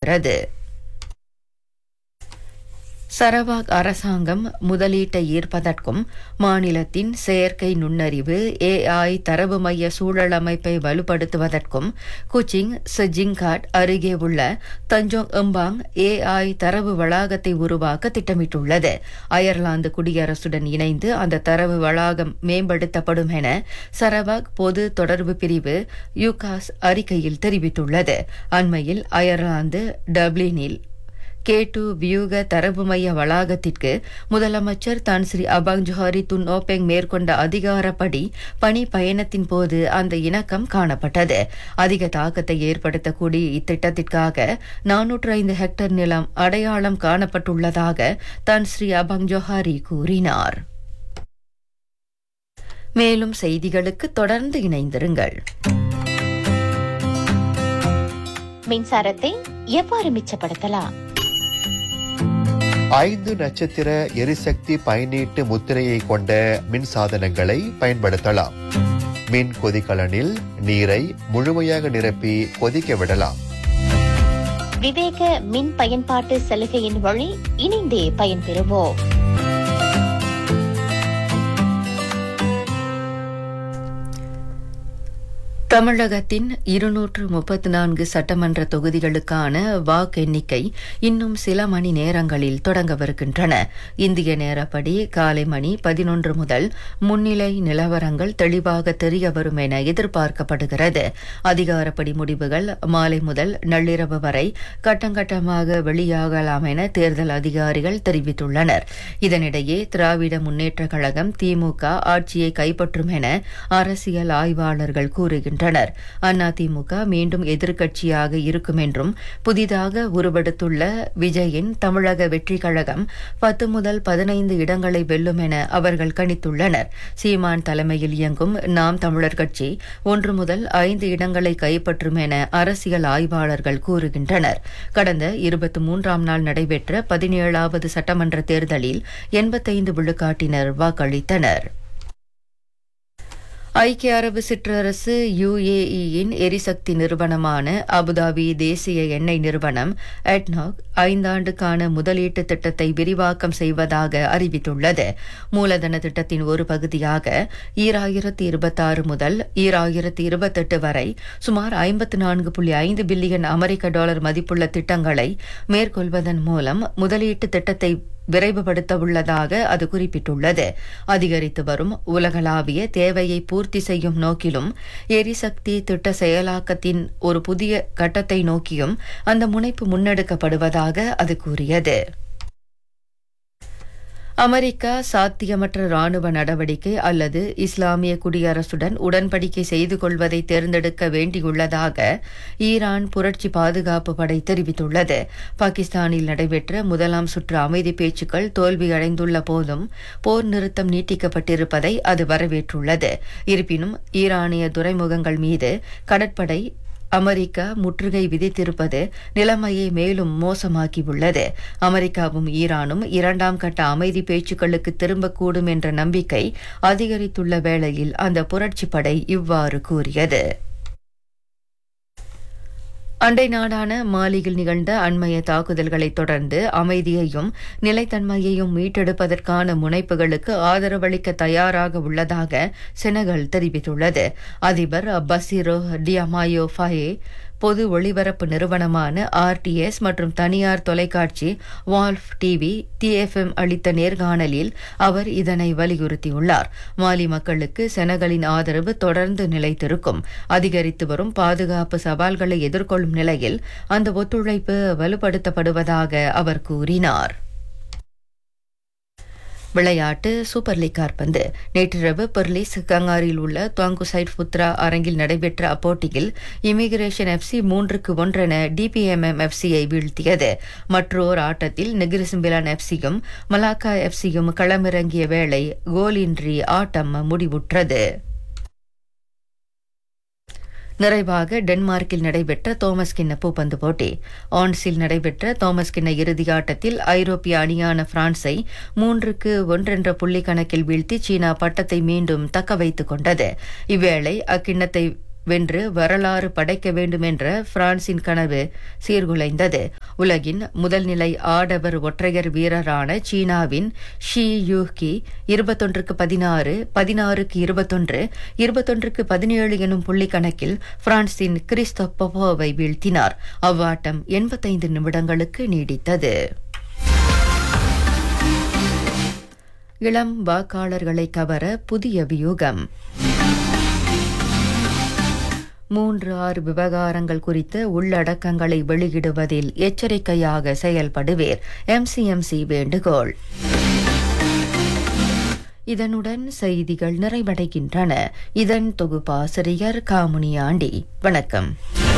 கூறுகிறது சரவாக் அரசாங்கம் முதலீட்டை ஈர்ப்பதற்கும் மாநிலத்தின் செயற்கை நுண்ணறிவு ஏஐ தரவு மைய சூழல் அமைப்பை வலுப்படுத்துவதற்கும் குச்சிங் சஜிங்காட் அருகே உள்ள தஞ்சோங் எம்பாங் ஏஐ தரவு வளாகத்தை உருவாக்க திட்டமிட்டுள்ளது அயர்லாந்து குடியரசுடன் இணைந்து அந்த தரவு வளாகம் மேம்படுத்தப்படும் என சரவாக் பொது தொடர்பு பிரிவு யூகாஸ் அறிக்கையில் தெரிவித்துள்ளது அண்மையில் அயர்லாந்து டப்ளினில் கே டு வியூக தரவு மைய வளாகத்திற்கு முதலமைச்சர் தான் Sri Abang Johari Tun Openg மேற்கொண்ட அதிகாரப்படி பணி பயணத்தின் போது அந்த இணக்கம் காணப்பட்டது அதிக தாக்கத்தை ஏற்படுத்தக்கூடிய இத்திட்டத்திற்காக நானூற்று ஐந்து ஹெக்டேர் நிலம் அடையாளம் காணப்பட்டுள்ளதாக தான் ஸ்ரீ அபாங் ஜோஹாரி கூறினார் மேலும் செய்திகளுக்கு தொடர்ந்து இணைந்திருங்கள் மின்சாரத்தை எவ்வாறு மிச்சப்படுத்தலாம் ஐந்து நட்சத்திர எரிசக்தி பயனீட்டு முத்திரையை கொண்ட மின் சாதனங்களை பயன்படுத்தலாம் மின் கொதிகலனில் நீரை முழுமையாக நிரப்பி கொதிக்க விடலாம் விவேக மின் பயன்பாட்டு சலுகையின் வழி இணைந்தே பயன்பெறுவோம் தமிழகத்தின் இருநூற்று முப்பத்து நான்கு சட்டமன்ற தொகுதிகளுக்கான வாக்கெண்ணிக்கை இன்னும் சில மணி நேரங்களில் தொடங்கவிருக்கின்றன இந்திய நேரப்படி காலை மணி பதினொன்று முதல் முன்னிலை நிலவரங்கள் தெளிவாக தெரிய வரும் என எதிர்பார்க்கப்படுகிறது அதிகாரப்படி முடிவுகள் மாலை முதல் நள்ளிரவு வரை கட்டங்கட்டமாக வெளியாகலாம் என தேர்தல் அதிகாரிகள் தெரிவித்துள்ளனர் இதனிடையே திராவிட முன்னேற்றக் கழகம் திமுக ஆட்சியை கைப்பற்றும் என அரசியல் ஆய்வாளர்கள் கூறுகின்றனர் அதிமுக மீண்டும் எதிர்க்கட்சியாக இருக்கும் என்றும் புதிதாக உருவெடுத்துள்ள விஜயின் தமிழக வெற்றிக் கழகம் பத்து முதல் பதினைந்து இடங்களை வெல்லும் என அவர்கள் கணித்துள்ளனர் சீமான் தலைமையில் இயங்கும் நாம் தமிழர் கட்சி ஒன்று முதல் ஐந்து இடங்களை கைப்பற்றும் என அரசியல் ஆய்வாளர்கள் கூறுகின்றனர் கடந்த இருபத்தி மூன்றாம் நாள் நடைபெற்ற பதினேழாவது சட்டமன்ற தேர்தலில் எண்பத்தைந்து விழுக்காட்டினர் வாக்களித்தனர் ஐக்கிய அரபு சிற்றரசு யுஏஇயின் எரிசக்தி நிறுவனமான அபுதாபி தேசிய எண்ணெய் நிறுவனம் எட்னாக் ஐந்தாண்டுக்கான முதலீட்டு திட்டத்தை விரிவாக்கம் செய்வதாக அறிவித்துள்ளது மூலதன திட்டத்தின் ஒரு பகுதியாக ஈராயிரத்தி இருபத்தாறு முதல் ஈராயிரத்தி இருபத்தெட்டு வரை சுமார் ஐம்பத்து நான்கு புள்ளி ஐந்து பில்லியன் அமெரிக்க டாலர் மதிப்புள்ள திட்டங்களை மேற்கொள்வதன் மூலம் முதலீட்டு திட்டத்தை விரைவுபடுத்த உள்ளதாக அது குறிப்பிட்டுள்ளது அதிகரித்து வரும் உலகளாவிய தேவையை பூர்த்தி செய்யும் நோக்கிலும் எரிசக்தி திட்ட செயலாக்கத்தின் ஒரு புதிய கட்டத்தை நோக்கியும் அந்த முனைப்பு முன்னெடுக்கப்படுவதாக அது கூறியது அமெரிக்கா சாத்தியமற்ற ராணுவ நடவடிக்கை அல்லது இஸ்லாமிய குடியரசுடன் உடன்படிக்கை செய்து கொள்வதை தேர்ந்தெடுக்க வேண்டியுள்ளதாக ஈரான் புரட்சி பாதுகாப்பு படை தெரிவித்துள்ளது பாகிஸ்தானில் நடைபெற்ற முதலாம் சுற்று அமைதி பேச்சுக்கள் தோல்வியடைந்துள்ள போதும் போர் நிறுத்தம் நீட்டிக்கப்பட்டிருப்பதை அது வரவேற்றுள்ளது இருப்பினும் ஈரானிய துறைமுகங்கள் மீது கடற்படை அமெரிக்கா முற்றுகை விதித்திருப்பது நிலைமையை மேலும் மோசமாக்கியுள்ளது அமெரிக்காவும் ஈரானும் இரண்டாம் கட்ட அமைதி பேச்சுக்களுக்கு திரும்பக்கூடும் என்ற நம்பிக்கை அதிகரித்துள்ள வேளையில் அந்த புரட்சிப் படை இவ்வாறு கூறியது அண்டை நாடான மாலியில் நிகழ்ந்த அண்மைய தாக்குதல்களைத் தொடர்ந்து அமைதியையும் நிலைத்தன்மையையும் மீட்டெடுப்பதற்கான முனைப்புகளுக்கு ஆதரவளிக்க தயாராக உள்ளதாக செனகல் தெரிவித்துள்ளது அதிபர் பசிரோ டியமாயோ ஃபயே பொது ஒளிபரப்பு நிறுவனமான ஆர்டிஎஸ் மற்றும் தனியார் தொலைக்காட்சி வால்ஃப் டிவி டிஎஃப்எம் அளித்த நேர்காணலில் அவர் இதனை வலியுறுத்தியுள்ளார் மாலி மக்களுக்கு செனகலின் ஆதரவு தொடர்ந்து நிலைத்திருக்கும் அதிகரித்து வரும் பாதுகாப்பு சவால்களை எதிர்கொள்ளும் நிலையில் அந்த ஒத்துழைப்பு வலுப்படுத்தப்படுவதாக அவர் கூறினார் விளையாட்டு சூப்பர் லீக் காற்பந்து நேற்றிரவு பெர்லிஸ் கங்காரில் உள்ள துவாங்குசைட் புத்ரா அரங்கில் நடைபெற்ற அப்போட்டியில் இமிகிரேஷன் எஃப்சி மூன்றுக்கு ஒன்றென டிபிஎம்எம் எஃப்சியை வீழ்த்தியது மற்றோர் ஆட்டத்தில் நெகிரிசிம்பிலான் எஃப்சியும் மலாக்கா எஃப்சியும் களமிறங்கிய வேளை கோலின்றி ஆட்டம் முடிவுற்றது நிறைவாக டென்மார்க்கில் நடைபெற்ற தோமஸ் கிண்ண பூப்பந்து போட்டி ஆன்ஸில் நடைபெற்ற தோமஸ் கிண்ண இறுதியாட்டத்தில் ஐரோப்பிய அணியான பிரான்ஸை மூன்றுக்கு ஒன்றென்ற புள்ளி கணக்கில் வீழ்த்தி சீனா பட்டத்தை மீண்டும் தக்க வைத்துக் கொண்டது இவ்வேளை அக்கிண்ணத்தை வென்று வரலாறு படைக்க வேண்டும் என்ற பிரான்சின் கனவு சீர்குலைந்தது உலகின் முதல் நிலை ஆடவர் ஒற்றையர் வீரரான சீனாவின் ஷி யூகி இருபத்தொன்றுக்கு பதினாறு பதினாறுக்கு இருபத்தொன்று இருபத்தொன்றுக்கு பதினேழு எனும் புள்ளி கணக்கில் பிரான்சின் கிறிஸ்தொப்போவை வீழ்த்தினார் அவ்வாட்டம் எண்பத்தைந்து நிமிடங்களுக்கு நீடித்தது இளம் வாக்காளர்களை கவர புதிய வியூகம் மூன்று ஆறு விவகாரங்கள் குறித்த உள்ளடக்கங்களை வெளியிடுவதில் எச்சரிக்கையாக செயல்படுவேர் எம்சிஎம்சி வேண்டுகோள் இதனுடன் செய்திகள் நிறைவடைகின்றன இதன் தொகுப்பாசிரியர் காமுனியாண்டி வணக்கம்